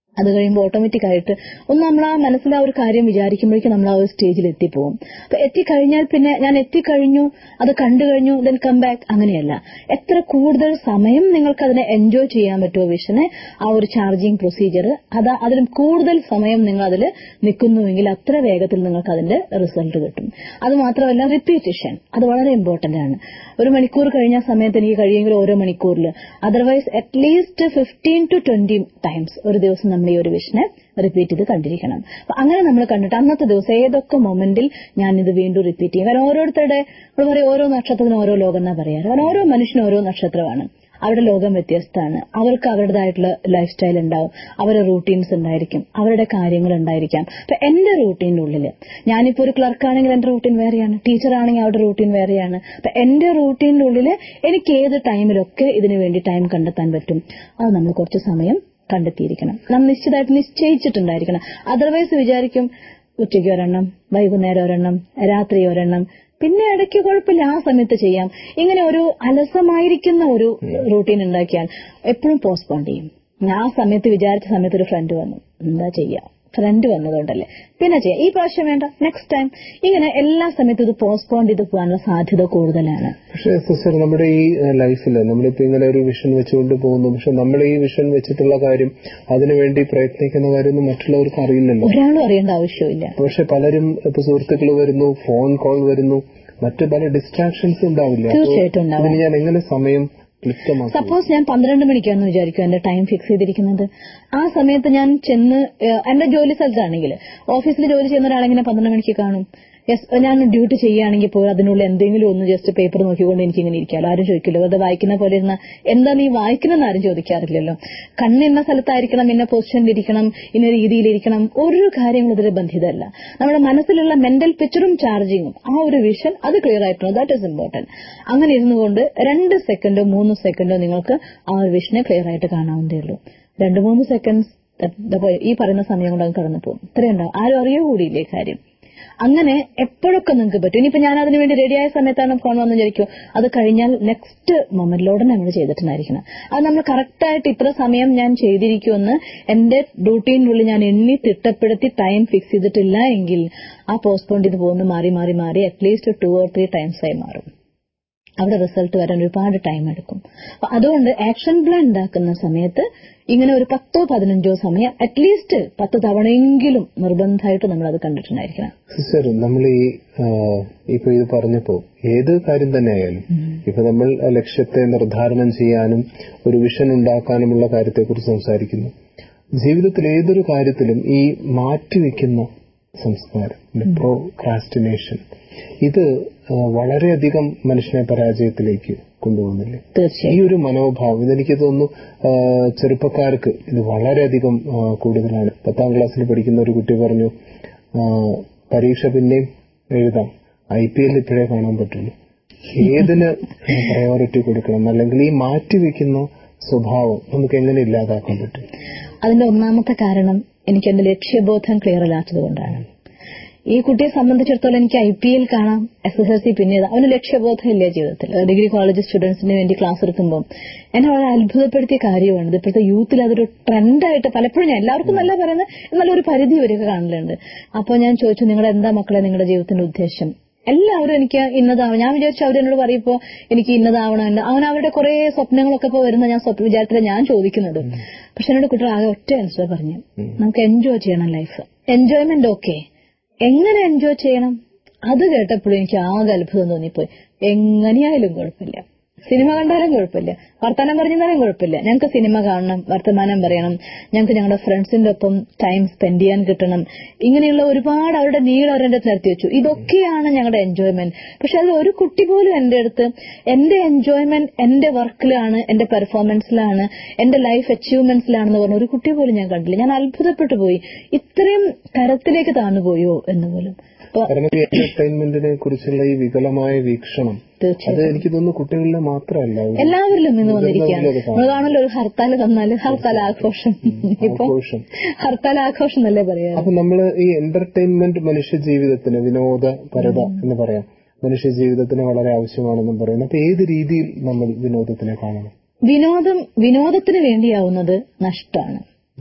അത് കഴിയുമ്പോൾ ഓട്ടോമാറ്റിക് ആയിട്ട് ഒന്ന് നമ്മൾ ആ മനസ്സിൽ ആ ഒരു കാര്യം വിചാരിക്കുമ്പോഴേക്കും നമ്മൾ ആ ഒരു സ്റ്റേജിൽ എത്തിപ്പോവും അപ്പൊ എത്തിക്കഴിഞ്ഞാൽ പിന്നെ ഞാൻ എത്തിക്കഴിഞ്ഞു അത് കണ്ടു കഴിഞ്ഞു ദെൻ കം ബാക്ക് അങ്ങനെയല്ല എത്ര കൂടുതൽ സമയം നിങ്ങൾക്ക് അതിനെ എൻജോയ് ചെയ്യാൻ പറ്റുമോ വിഷനെ ആ ഒരു ചാർജിങ് പ്രൊസീജിയർ അത് അതിലും കൂടുതൽ സമയം നിങ്ങൾ അതിൽ നിൽക്കുന്നുവെങ്കിൽ അത്ര വേഗത്തിൽ നിങ്ങൾക്ക് അതിന്റെ റിസൾട്ട് കിട്ടും അത് മാത്രമല്ല റിപ്പീറ്റേഷൻ അത് വളരെ ഇമ്പോർട്ടന്റ് ആണ് ഒരു മണിക്കൂർ കഴിഞ്ഞ സമയത്ത് എനിക്ക് കഴിയുമെങ്കിൽ ഓരോ മണിക്കൂറിൽ otherwise at least fifteen to twenty times ഒരു ദിവസം നമ്മൾ ഈ ഒരു വിഷനെ റിപ്പീറ്റ് ചെയ്ത് കണ്ടിരിക്കണം അപ്പൊ അങ്ങനെ നമ്മൾ കണ്ടിട്ട് അന്നത്തെ ദിവസം ഏതൊക്കെ മൊമെന്റിൽ ഞാൻ ഇത് വീണ്ടും റിപ്പീറ്റ് ചെയ്യും കാരണം ഓരോരുത്തരുടെ നമ്മൾ പറയും ഓരോ നക്ഷത്രത്തിനും ഓരോ ലോകം എന്നാ പറയാറ് കാരണം ഓരോ മനുഷ്യനും ഓരോ നക്ഷത്രമാണ് അവരുടെ ലോകം വ്യത്യസ്തമാണ് അവർക്ക് അവരുടേതായിട്ടുള്ള ലൈഫ് സ്റ്റൈൽ ഉണ്ടാവും അവരുടെ റൂട്ടീൻസ് ഉണ്ടായിരിക്കും അവരുടെ കാര്യങ്ങൾ ഉണ്ടായിരിക്കാം അപ്പൊ എന്റെ റൂട്ടീൻ്റെ ഉള്ളിൽ ഞാനിപ്പോ ഒരു ക്ലർക്ക് ആണെങ്കിൽ എന്റെ റൂട്ടീൻ വേറെയാണ് ടീച്ചർ ആണെങ്കിൽ അവരുടെ റൂട്ടീൻ വേറെയാണ് അപ്പൊ എന്റെ റൂട്ടീൻ്റെ ഉള്ളിൽ എനിക്ക് ഏത് ടൈമിലൊക്കെ ഇതിനു വേണ്ടി ടൈം കണ്ടെത്താൻ പറ്റും അത് നമ്മൾ കുറച്ച് സമയം കണ്ടെത്തിയിരിക്കണം നാം നിശ്ചിതമായിട്ട് നിശ്ചയിച്ചിട്ടുണ്ടായിരിക്കണം അതർവൈസ് വിചാരിക്കും ഉച്ചയ്ക്ക് ഒരെണ്ണം വൈകുന്നേരം ഒരെണ്ണം രാത്രി ഒരെണ്ണം പിന്നെ ഇടയ്ക്ക് കുഴപ്പമില്ല ആ സമയത്ത് ചെയ്യാം ഇങ്ങനെ ഒരു അലസമായിരിക്കുന്ന ഒരു റൂട്ടീൻ ഉണ്ടാക്കിയാൽ എപ്പോഴും പോസ്റ്റ്പോൺ ചെയ്യും ആ സമയത്ത് വിചാരിച്ച സമയത്ത് ഒരു ഫ്രണ്ട് വന്നു എന്താ ചെയ്യാം ഫ്രണ്ട് വന്നതുകൊണ്ടല്ലേ പിന്നെ ചെയ്യാം ഈ പ്രാവശ്യം വേണ്ട നെക്സ്റ്റ് ടൈം ഇങ്ങനെ എല്ലാ സമയത്തും ഇത് പോസ്റ്റ്പോൺ ചെയ്ത് പോകാനുള്ള സാധ്യത കൂടുതലാണ്
പക്ഷേ സിസ്റ്റർ നമ്മുടെ ഈ ലൈഫിൽ നമ്മളിപ്പോ ഇങ്ങനെ ഒരു വിഷൻ വെച്ചുകൊണ്ട് പോകുന്നു പക്ഷെ നമ്മൾ ഈ വിഷൻ വെച്ചിട്ടുള്ള കാര്യം അതിനുവേണ്ടി പ്രയത്നിക്കുന്ന കാര്യമൊന്നും മറ്റുള്ളവർക്ക് അറിയില്ലല്ലോ
ഒരാളും അറിയേണ്ട ആവശ്യമില്ല
പക്ഷെ പലരും ഇപ്പൊ സുഹൃത്തുക്കൾ വരുന്നു ഫോൺ കോൾ വരുന്നു മറ്റു പല ഡിസ്ട്രാക്ഷൻസ് ഉണ്ടാവില്ല അപ്പോ
തീർച്ചയായിട്ടും ഉണ്ടാവും
ഇതിന് ഞാൻ എങ്ങനെ സമയം ക്ലിപ്തമാക്കും
സപ്പോസ് ഞാൻ പന്ത്രണ്ട് മണിക്കാന്ന് വിചാരിക്കും എന്റെ ടൈം ഫിക്സ് ചെയ്തിരിക്കുന്നത് ആ സമയത്ത് ഞാൻ ചെന്ന് ഏഹ്, എന്റെ ജോലി സ്ഥലത്താണെങ്കിൽ ഓഫീസിൽ ജോലി ചെയ്യുന്ന ഒരാളെങ്ങനെ പന്ത്രണ്ട് മണിക്ക് കാണും യെസ് ഞാൻ ഡ്യൂട്ടി ചെയ്യുകയാണെങ്കിൽ പോലും അതിനുള്ള എന്തെങ്കിലും ഒന്ന് ജസ്റ്റ് പേപ്പർ നോക്കിക്കൊണ്ട് എനിക്ക് ഇങ്ങനെ ഇരിക്കാമല്ലോ ആരും ചോദിക്കില്ല വെറുതെ വായിക്കുന്ന പോലെ ഇരുന്ന എന്താ നീ വായിക്കണമെന്ന് ആരും ചോദിക്കാറില്ലല്ലോ കണ്ണ് ഇന്ന സ്ഥലത്തായിരിക്കണം ഇന്ന പൊസിഷനിലിരിക്കണം ഇന്ന രീതിയിലിരിക്കണം ഒരു കാര്യങ്ങളും ഇതിൽ ബന്ധിതമല്ല നമ്മുടെ മനസ്സിലുള്ള മെന്റൽ പിക്ചറും ചാർജിങ്ങും ആ ഒരു വിഷൻ അത് ക്ലിയർ ആയിട്ടുണ്ട് ദാറ്റ് ഇസ് ഇമ്പോർട്ടന്റ് അങ്ങനെ ഇരുന്നുകൊണ്ട് രണ്ട് സെക്കൻഡോ മൂന്ന് സെക്കൻഡോ നിങ്ങൾക്ക് ആ ഒരു വിഷനെ ക്ലിയർ ആയിട്ട് കാണാവുന്നതേ ഉള്ളൂ രണ്ട് മൂന്ന് സെക്കൻഡ്സ് ഈ പറയുന്ന സമയം കൊണ്ട് അങ്ങ് കടന്നു പോകും ഇത്രയുണ്ടാവും ആരും അറിയോ കൂടിയില്ലേ ഈ കാര്യം അങ്ങനെ എപ്പോഴൊക്കെ നിങ്ങൾക്ക് പറ്റും ഇനിയിപ്പോ ഞാൻ അതിനു വേണ്ടി റെഡിയായ സമയത്താണ് ഫോൺ വന്നു വിചാരിക്കും അത് കഴിഞ്ഞാൽ നെക്സ്റ്റ് മൊമെന്റിലോടെ നമ്മൾ ചെയ്തിട്ടുണ്ടായിരിക്കണം അത് നമ്മൾ കറക്റ്റായിട്ട് ഇത്ര സമയം ഞാൻ ചെയ്തിരിക്കുമെന്ന് എന്റെ ഡ്യൂട്ടീനുള്ളിൽ ഞാൻ എണ്ണി തിട്ടപ്പെടുത്തി ടൈം ഫിക്സ് ചെയ്തിട്ടില്ല എങ്കിൽ ആ പോസ്റ്റ്പോൺ ചെയ്ത് പോകുന്ന മാറി മാറി മാറി at least two or three times ആയി മാറും അവിടെ റിസൾട്ട് വരാൻ ഒരുപാട് ടൈം എടുക്കും അപ്പൊ അതുകൊണ്ട് ആക്ഷൻ പ്ലാൻ ഉണ്ടാക്കുന്ന സമയത്ത് ഇങ്ങനെ ഒരു പത്തോ പതിനഞ്ചോ സമയം അറ്റ്ലീസ്റ്റ് പത്ത് തവണയെങ്കിലും നിർബന്ധമായിട്ട് നമ്മൾ അത് കണ്ടിട്ടുണ്ടായിരിക്കണം
സിസ്റ്റർ നമ്മൾ ഈ ആ, ഇപ്പൊ ഇത് പറഞ്ഞപ്പോ ഏത് കാര്യം തന്നെ ആയാലും ഇപ്പൊ നമ്മൾ ലക്ഷ്യത്തെ നിർദ്ധാരണം ചെയ്യാനും ഒരു വിഷൻ ഉണ്ടാക്കാനുമുള്ള കാര്യത്തെക്കുറിച്ച് സംസാരിക്കുന്നു ജീവിതത്തിൽ ഏതൊരു കാര്യത്തിലും ഈ മാറ്റിവെക്കുന്ന സംസ്കാരം പ്രോക്രാസ്റ്റിനേഷൻ ഇത് ആ, വളരെയധികം മനുഷ്യനെ പരാജയത്തിലേക്ക് കൊണ്ടുപോകുന്നില്ലേ ഈ
തീർച്ചയായും
ഒരു മനോഭാവം ഇതെനിക്ക് തോന്നുന്നു ആ, ചെറുപ്പക്കാർക്ക് ഇത് വളരെയധികം ആ, കൂടുതലാണ് പത്താം ക്ലാസ്സിൽ പഠിക്കുന്ന ഒരു കുട്ടി പറഞ്ഞു ആ, പരീക്ഷ പിന്നെയും എഴുതാം ഐ പി എൽ ഇപ്പോഴേ കാണാൻ പറ്റുള്ളൂ ഏതിന് പ്രയോറിറ്റി കൊടുക്കണം അല്ലെങ്കിൽ ഈ മാറ്റിവെക്കുന്ന സ്വഭാവം നമുക്ക് എങ്ങനെ ഇല്ലാതാക്കാൻ പറ്റും
അതിന്റെ ഒന്നാമത്തെ കാരണം എനിക്ക് എന്റെ ലക്ഷ്യബോധം ക്ലിയർ അല്ലാത്തത് കൊണ്ടാണ് ഈ കുട്ടിയെ സംബന്ധിച്ചിടത്തോളം എനിക്ക് ഐ പി എൽ കാണാം എസ് എസ് എൽ സി പിന്നെ അവന് ലക്ഷ്യബോധം ഇല്ല ജീവിതത്തിൽ ഡിഗ്രി കോളേജ് സ്റ്റുഡൻസിന് വേണ്ടി ക്ലാസ് എടുക്കുമ്പോൾ എന്നെ വളരെ അത്ഭുതപ്പെടുത്തിയ കാര്യമാണ് ഇത് ഇപ്പോഴത്തെ യൂത്തിൽ അതൊരു ട്രെൻഡായിട്ട് പലപ്പോഴും ഞാൻ എല്ലാവർക്കും നല്ല പറയുന്നത് എന്നാലും ഒരു പരിധി വരെയൊക്കെ കാണലുണ്ട് അപ്പോൾ ഞാൻ ചോദിച്ചു നിങ്ങളുടെ എന്താ മക്കളെ നിങ്ങളുടെ ജീവിതത്തിന്റെ ഉദ്ദേശം എല്ലാവരും എനിക്ക് ഇന്നതാവണം ഞാൻ വിചാരിച്ചു അവരെന്നോട് പറയുമ്പോ എനിക്ക് ഇന്നതാവണം എന്ന് അങ്ങനെ അവരുടെ കുറെ സ്വപ്നങ്ങളൊക്കെ ഇപ്പൊ വരുന്ന ഞാൻ സ്വപ്ന വിചാരത്തിലാണ് ഞാൻ ചോദിക്കുന്നത് പക്ഷെ എന്നോട് കുട്ടികൾ ആകെ ഒറ്റ ആൻസർ പറഞ്ഞു നമുക്ക് എൻജോയ് ചെയ്യണം ലൈഫ് എൻജോയ്മെന്റ് ഓക്കെ എങ്ങനെ എൻജോയ് ചെയ്യണം അത് കേട്ടപ്പോഴും എനിക്ക് ആകെ അത്ഭുതം തോന്നിപ്പോയി എങ്ങനെയായാലും കുഴപ്പമില്ല സിനിമ കണ്ടാലും കുഴപ്പമില്ല വർത്തമാനം പറഞ്ഞാലും കുഴപ്പമില്ല ഞങ്ങൾക്ക് സിനിമ കാണണം വർത്തമാനം പറയണം ഞങ്ങൾക്ക് ഞങ്ങളുടെ ഫ്രണ്ട്സിന്റെ ഒപ്പം ടൈം സ്പെൻഡ് ചെയ്യാൻ കിട്ടണം ഇങ്ങനെയുള്ള ഒരുപാട് അവരുടെ നീഡ് അവരുടെ അടുത്ത് നിർത്തി വെച്ചു ഇതൊക്കെയാണ് ഞങ്ങളുടെ എൻജോയ്മെന്റ് പക്ഷെ അതിൽ ഒരു കുട്ടി പോലും എന്റെ അടുത്ത് എന്റെ എൻജോയ്മെന്റ് എന്റെ വർക്കിലാണ് എന്റെ പെർഫോമൻസിലാണ് എന്റെ ലൈഫ് അച്ചീവ്മെന്റ്സിലാണെന്ന് പറഞ്ഞ ഒരു കുട്ടി പോലും ഞാൻ കണ്ടില്ല ഞാൻ അത്ഭുതപ്പെട്ടു പോയി ഇത്രയും തരത്തിലേക്ക് താണുപോയോ എന്ന് പോലും അപ്പൊ
കാരണം ഈ എന്റർടൈൻമെന്റിനെ കുറിച്ചുള്ള ഈ വികലമായ വീക്ഷണം
തീർച്ചയായും
അത് എനിക്ക് തോന്നുന്നു കുട്ടികളിലെ മാത്രമല്ല ഒരു
എല്ലാവരിലും ഇന്ന് വന്നിരിക്കുകയാണ്
മുതിർന്നവരിലൊക്കെ കാണാം.
നമ്മൾ കാണല്ലോ ഒരു ഹർത്താൽ തന്നാല് ഹർത്താൽ ആഘോഷം ഇപ്പൊ
ആഘോഷം
ഹർത്താൽ ആഘോഷം എന്നല്ലേ പറയാ
അപ്പൊ നമ്മള് ഈ എന്റർടൈൻമെന്റ് മനുഷ്യ ജീവിതത്തിന് വിനോദപരത എന്ന് പറയാം മനുഷ്യ ജീവിതത്തിന് വളരെ ആവശ്യമാണെന്നും പറയുന്നു അപ്പൊ ഏത് രീതിയിൽ നമ്മൾ വിനോദത്തിനെ കാണണം
വിനോദം വിനോദത്തിന് വേണ്ടിയാവുന്നത് നഷ്ടമാണ്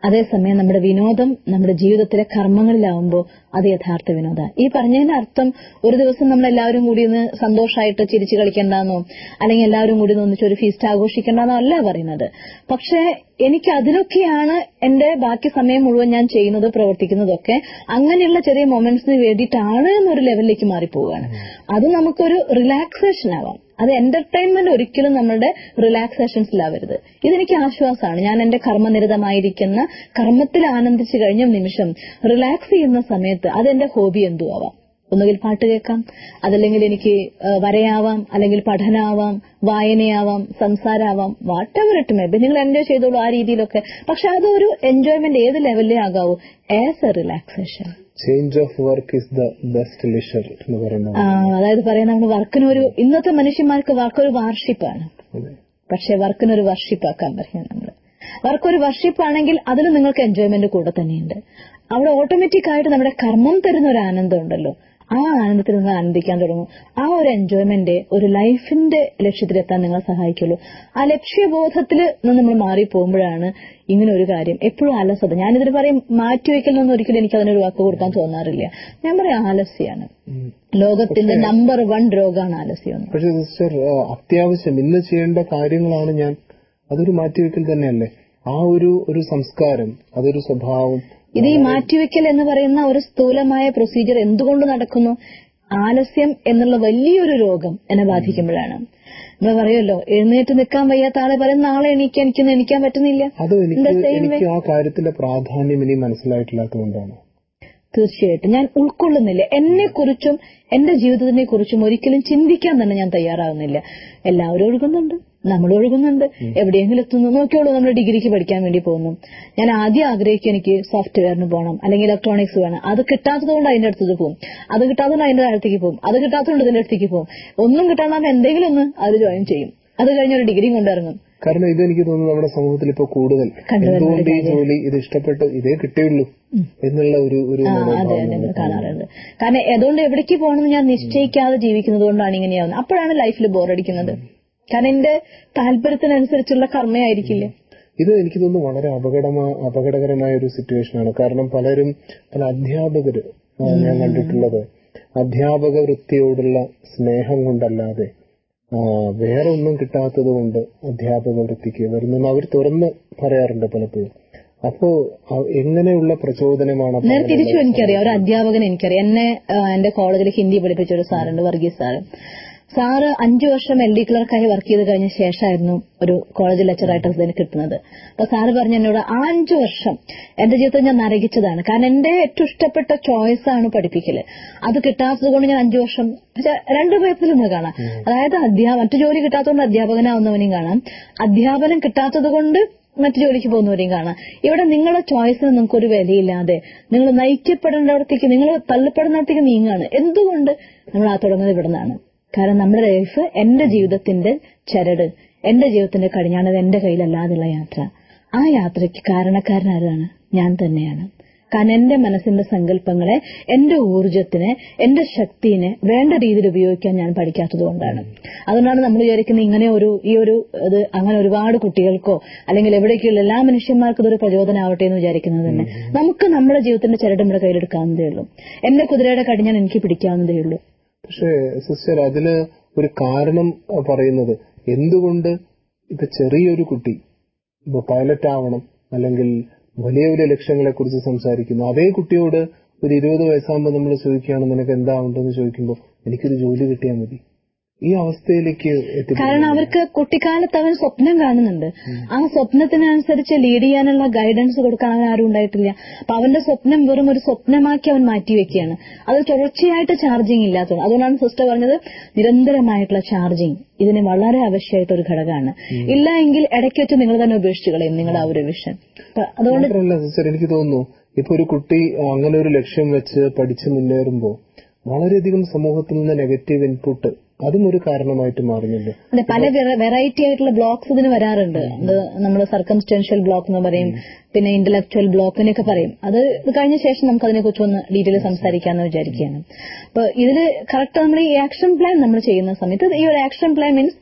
അതേസമയം നമ്മുടെ വിനോദം നമ്മുടെ ജീവിതത്തിലെ കർമ്മങ്ങളിലാവുമ്പോൾ അത് യഥാർത്ഥ വിനോദ ഈ പറഞ്ഞതിന്റെ അർത്ഥം ഒരു ദിവസം നമ്മൾ എല്ലാവരും കൂടി ഒന്ന് സന്തോഷമായിട്ട് ചിരിച്ചു കളിക്കണ്ടെന്നോ അല്ലെങ്കിൽ എല്ലാവരും കൂടി ഒന്ന് ഒന്നിച്ച് ഒരു ഫീസ്റ്റ് ആഘോഷിക്കണ്ടെന്നോ അല്ല പറയുന്നത് പക്ഷേ എനിക്ക് അതിലൊക്കെയാണ് എന്റെ ബാക്കി സമയം മുഴുവൻ ഞാൻ ചെയ്യുന്നത് പ്രവർത്തിക്കുന്നതൊക്കെ അങ്ങനെയുള്ള ചെറിയ മൊമെന്റ്സിന് വേണ്ടിയിട്ടാണ് എന്നൊരു ലെവലിലേക്ക് മാറിപ്പോവുകയാണ് അത് നമുക്കൊരു റിലാക്സേഷൻ ആവാം അത് എന്റർടൈൻമെന്റ് ഒരിക്കലും നമ്മുടെ റിലാക്സേഷൻസിലാവരുത് ഇതെനിക്ക് ആശ്വാസമാണ് ഞാൻ എന്റെ കർമ്മനിരതമായിരിക്കുന്ന കർമ്മത്തിൽ ആനന്ദിച്ചു കഴിഞ്ഞ നിമിഷം റിലാക്സ് ചെയ്യുന്ന സമയത്ത് അതെന്റെ ഹോബി എന്തു ആവാം ഒന്നുകിൽ പാട്ട് കേൾക്കാം അതല്ലെങ്കിൽ എനിക്ക് ആ, വരയാവാം അല്ലെങ്കിൽ പഠനമാവാം വായനയാവാം സംസാരമാവാം വാട്ട് എവർ ഇട്ട് മേ നിങ്ങൾ എൻജോയ് ചെയ്തോളൂ ആ രീതിയിലൊക്കെ പക്ഷെ അതൊരു എൻജോയ്മെന്റ് ഏത് ലെവലിലേ ആകാവൂ as a relaxation
change of work is the best leisure എന്ന് പറയുന്നത്
അതായത് പറയാം നമ്മൾ വർക്കിനൊരു ഇന്നത്തെ മനുഷ്യന്മാർക്ക് വർക്കൊരു വാർഷിപ്പാണ്
അതെ.
പക്ഷെ വർക്കിനൊരു വർഷിപ്പ് ആക്കാൻ പറയും നമ്മൾ വർക്ക് ഒരു വർഷിപ്പ് ആണെങ്കിൽ അതിൽ നിങ്ങൾക്ക് എൻജോയ്മെന്റ് കൂടെ തന്നെയുണ്ട് അവിടെ ഓട്ടോമാറ്റിക് ആയിട്ട് നമ്മുടെ കർമ്മം തരുന്ന ഒരു ആനന്ദം ഉണ്ടല്ലോ ആ ആനന്ദത്തിൽ നിങ്ങൾ ആനന്ദിക്കാൻ തുടങ്ങും ആ ഒരു എൻജോയ്മെന്റ് ഒരു ലൈഫിന്റെ ലക്ഷ്യത്തിലെത്താൻ നിങ്ങളെ സഹായിക്കുള്ളൂ ആ ലക്ഷ്യബോധത്തിൽ നിന്ന് നമ്മൾ മാറി പോകുമ്പോഴാണ് ഇങ്ങനെ ഒരു കാര്യം എപ്പോഴും അലസത ഞാനിതിന് പറയും മാറ്റിവെക്കൽ എന്നൊന്നും ഒരിക്കലും എനിക്ക് അതിനൊരു വാക്ക് കൊടുക്കാൻ തോന്നാറില്ല ഞാൻ പറയാം ആലസ്യാണ്
ഉം.
ലോകത്തിന്റെ നമ്പർ വൺ രോഗമാണ് ആലസ്യം എന്ന്.
പക്ഷെ സിസ്റ്റർ ആ, അത്യാവശ്യം ഇന്ന് ചെയ്യേണ്ട കാര്യങ്ങളാണ് ഞാൻ അതൊരു മാറ്റിവെക്കൽ തന്നെയല്ലേ ആ ഒരു ഒരു സംസ്കാരം അതൊരു സ്വഭാവം
ഇത് ഈ മാറ്റിവെക്കൽ എന്ന് പറയുന്ന ഒരു സ്ഥൂലമായ പ്രൊസീജിയർ എന്തുകൊണ്ട് നടക്കുന്നു ആലസ്യം എന്നുള്ള വലിയൊരു രോഗം എന്നെ ബാധിക്കുമ്പോഴാണ് നമ്മൾ പറയുമല്ലോ എഴുന്നേറ്റ് നിൽക്കാൻ വയ്യാത്ത ആളെ പറയും നാളെ എണീക്കാൻ എനിക്കൊന്നും എണീക്കാൻ പറ്റുന്നില്ല
അത് എനിക്ക്
The same way.
എനിക്ക് ആ കാര്യത്തിന്റെ പ്രാധാന്യം ഇനി മനസ്സിലായിട്ടില്ലാത്തതുകൊണ്ടാണ്
തീർച്ചയായിട്ടും ഞാൻ ഉൾക്കൊള്ളുന്നില്ല എന്നെ കുറിച്ചും എന്റെ ജീവിതത്തിനെ കുറിച്ചും ഒരിക്കലും ചിന്തിക്കാൻ തന്നെ ഞാൻ തയ്യാറാവുന്നില്ല എല്ലാവരും ഒഴുകുന്നുണ്ട് നമ്മൾ ഒഴുകുന്നുണ്ട് എവിടെയെങ്കിലും എത്തുന്നു നോക്കിയോളൂ നമ്മൾ ഡിഗ്രിക്ക് പഠിക്കാൻ വേണ്ടി പോകുന്നു ഞാൻ ആദ്യം ആഗ്രഹിക്കും എനിക്ക് സോഫ്റ്റ്വെയറിന് പോകണം അല്ലെങ്കിൽ ഇലക്ട്രോണിക്സ് വേണം അത് കിട്ടാത്തതുകൊണ്ട് അതിന്റെ അടുത്തേക്ക് പോകും അത് കിട്ടാത്തതുകൊണ്ട് അതിന്റെ അടുത്തേക്ക് പോകും അത് കിട്ടാത്തതുകൊണ്ട് ഇതിന്റെ അടുത്തേക്ക് പോകും ഒന്നും കിട്ടാണ്ടാകുമ്പോൾ എന്തെങ്കിലും ഒന്ന് അത് ജോയിൻ ചെയ്യും അത് കഴിഞ്ഞ് ഒരു ഡിഗ്രിയും കൊണ്ടിറങ്ങും
കാരണം ഇത് എനിക്ക് തോന്നുന്നു നമ്മുടെ സമൂഹത്തിൽ ഇപ്പൊ കൂടുതൽ
കണ്ടുവരുന്ന ഒരു
എന്തുകൊണ്ട് ഈ ജോലി ഇത് ഇഷ്ടപ്പെട്ട് ഇതേ കിട്ടിയുള്ളൂ എന്നുള്ള ഒരു ഒരു
ആ, അതെ
മനോഭാവം
അതെ
നമ്മൾ
നമ്മൾ കാണാറുണ്ട് കാരണം അതുകൊണ്ട് എവിടേക്ക് പോകണമെന്ന് ഞാൻ നിശ്ചയിക്കാതെ ജീവിക്കുന്നത് കൊണ്ടാണ് ഇങ്ങനെയാവുന്നത് അപ്പോഴാണ് ലൈഫിൽ ബോറടിക്കുന്നത് കാരണം എന്റെ താല്പര്യത്തിനനുസരിച്ചുള്ള കർമ്മയായിരിക്കില്ല
ഇത് എനിക്ക് തോന്നുന്നു വളരെ അപകടമാ അപകടകരമായ ഒരു സിറ്റുവേഷൻ ആണ് കാരണം പലരും പല അധ്യാപകര് ആ, ഞാൻ കണ്ടിട്ടുള്ളത് അധ്യാപക വൃത്തിയോടുള്ള സ്നേഹം കൊണ്ടല്ലാതെ ആ, വേറെ ഒന്നും കിട്ടാത്തത് കൊണ്ട് അധ്യാപക വൃത്തിക്ക് വരുന്നെന്ന് അവർ തുറന്ന് പറയാറുണ്ട് പലപ്പോഴും അപ്പോ ആ, എങ്ങനെയുള്ള പ്രചോദനമാണ് അപ്പൊ
നേരെ തിരിച്ചു എനിക്കറിയാം ഒരു അധ്യാപകൻ എനിക്കറിയാം എന്നെ ആ, എന്റെ കോളേജിൽ ഹിന്ദി പഠിപ്പിച്ച ഒരു സാറുണ്ട് വർഗീസ് സാറ് സാറ് അഞ്ചു വർഷം എൽ ഡി ക്ലർക്കായി വർക്ക് ചെയ്ത് കഴിഞ്ഞ ശേഷമായിരുന്നു ഒരു കോളേജ് ലെക്ചറായിട്ട് അതിന് കിട്ടുന്നത് അപ്പൊ സാറ് പറഞ്ഞു എന്നോട് ആ അഞ്ചു വർഷം എന്റെ ജീവിതത്തിൽ ഞാൻ നരകിച്ചതാണ് കാരണം എന്റെ ഏറ്റവും ഇഷ്ടപ്പെട്ട ചോയ്സ് ആണ് പഠിപ്പിക്കല് അത് കിട്ടാത്തത് കൊണ്ട് ഞാൻ അഞ്ചു വർഷം പക്ഷെ രണ്ടു വിധത്തിൽ നിന്ന് കാണാം അതായത് അധ്യാ മറ്റു ജോലി കിട്ടാത്തതുകൊണ്ട് അധ്യാപകനാവുന്നവനെയും കാണാം അധ്യാപനം കിട്ടാത്തത് കൊണ്ട് മറ്റു ജോലിക്ക് പോകുന്നവരെയും കാണാം ഇവിടെ നിങ്ങളുടെ ചോയ്സിന് നിങ്ങൾക്ക് ഒരു വിലയില്ലാതെ നിങ്ങൾ നയിക്കപ്പെടേണ്ടടത്തേക്ക് നിങ്ങൾ തള്ളപ്പെടുന്നിടത്തേക്ക് നീങ്ങാണ് എന്തുകൊണ്ട് നമ്മൾ ആ തുടങ്ങുന്നത് ഇവിടെ നിന്നാണ് കാരണം നമ്മുടെ ലൈഫ് എന്റെ ജീവിതത്തിന്റെ ചരട് എന്റെ ജീവിതത്തിന്റെ കടിഞ്ഞാണത് എന്റെ കയ്യിലല്ലാതെയുള്ള യാത്ര ആ യാത്രയ്ക്ക് കാരണക്കാരനാരാണ് ഞാൻ തന്നെയാണ് കാരണം എന്റെ മനസ്സിന്റെ സങ്കല്പങ്ങളെ എന്റെ ഊർജത്തിനെ എന്റെ ശക്തിനെ വേണ്ട രീതിയിൽ ഉപയോഗിക്കാൻ ഞാൻ പഠിക്കാത്തത് കൊണ്ടാണ് അതുകൊണ്ടാണ് നമ്മൾ വിചാരിക്കുന്നത് ഇങ്ങനെ ഒരു ഈ ഒരു ഇത് അങ്ങനെ ഒരുപാട് കുട്ടികൾക്കോ അല്ലെങ്കിൽ എവിടേക്കുള്ള എല്ലാ മനുഷ്യന്മാർക്കും ഇതൊരു പ്രചോദനമാവട്ടെ എന്ന് വിചാരിക്കുന്നത് തന്നെ നമുക്ക് നമ്മുടെ ജീവിതത്തിന്റെ ചരട് നമ്മുടെ കയ്യിലെടുക്കാവുന്നതേ ഉള്ളൂ എന്റെ കുതിരയുടെ കടിഞ്ഞാൻ എനിക്ക് പിടിക്കാവുന്നതേ ഉള്ളൂ
പക്ഷേ സിസ്റ്റർ അതിന് ഒരു കാരണം പറയുന്നത് എന്തുകൊണ്ട് ഇപ്പൊ ചെറിയൊരു കുട്ടി ഇപ്പൊ പൈലറ്റ് ആവണം അല്ലെങ്കിൽ വലിയ വലിയ ലക്ഷ്യങ്ങളെ കുറിച്ച് സംസാരിക്കുന്നു അതേ കുട്ടിയോട് ഒരു ഇരുപത് വയസ്സാകുമ്പോൾ നമ്മൾ ചോദിക്കുകയാണ് നിനക്ക് എന്താ ഉണ്ടെന്ന് ചോദിക്കുമ്പോൾ എനിക്കൊരു ജോലി കിട്ടിയാൽ മതി ഈ അവസ്ഥയിലേക്ക് എത്തി
കാരണം അവർക്ക് കുട്ടിക്കാലത്ത് അവൻ സ്വപ്നം കാണുന്നുണ്ട് ആ സ്വപ്നത്തിനനുസരിച്ച് ലീഡ് ചെയ്യാനുള്ള ഗൈഡൻസ് കൊടുക്കാൻ അവൻ ആരും ഉണ്ടായിട്ടില്ല അപ്പൊ അവന്റെ സ്വപ്നം വെറും ഒരു സ്വപ്നമാക്കി അവൻ മാറ്റിവെക്കുകയാണ് അത് തുടർച്ചയായിട്ട് ചാർജിങ് ഇല്ലാത്തത് അതുകൊണ്ടാണ് സിസ്റ്റർ പറഞ്ഞത് നിരന്തരമായിട്ടുള്ള ചാർജിങ് ഇതിന് വളരെ ആവശ്യമായിട്ട് ഒരു ഘടകമാണ് ഇല്ല എങ്കിൽ ഇടയ്ക്ക് വെച്ച് നിങ്ങൾ തന്നെ ഉപേക്ഷിച്ചു കളയും നിങ്ങളുടെ ആ ഒരു വിഷൻ അപ്പൊ അതുകൊണ്ട്
മാത്രമല്ല സിസ്റ്റർ എനിക്ക് തോന്നുന്നു ഇപ്പൊ ഒരു കുട്ടി അങ്ങനെ ഒരു ലക്ഷ്യം വെച്ച് പഠിച്ച് മുന്നേറുമ്പോൾ വളരെയധികം സമൂഹത്തിൽ നിന്ന് നെഗറ്റീവ് ഇൻപുട്ട് അതും ഒരു കാരണമായിട്ട് മാറുന്നുണ്ട്
അതെ പല വെറൈറ്റി ആയിട്ടുള്ള ബ്ലോക്സ് ഇതിന് വരാറുണ്ട് അത് നമ്മൾ സർക്കംസ്റ്റൻഷ്യൽ ബ്ലോക്ക് എന്ന് പറയും പിന്നെ ഇന്റലക്ച്വൽ ബ്ലോക്ക് എന്നൊക്കെ പറയും അത് ഇത് കഴിഞ്ഞ ശേഷം നമുക്ക് അതിനെ കുറിച്ച് ഒന്ന് ഡീറ്റെയിൽ സംസാരിക്കാമെന്ന് വിചാരിക്കുകയാണ് അപ്പൊ ഇതില് കറക്റ്റ് നമ്മൾ ഈ ആക്ഷൻ പ്ലാൻ നമ്മൾ ചെയ്യുന്ന സമയത്ത് ഈ ഒരു action plan means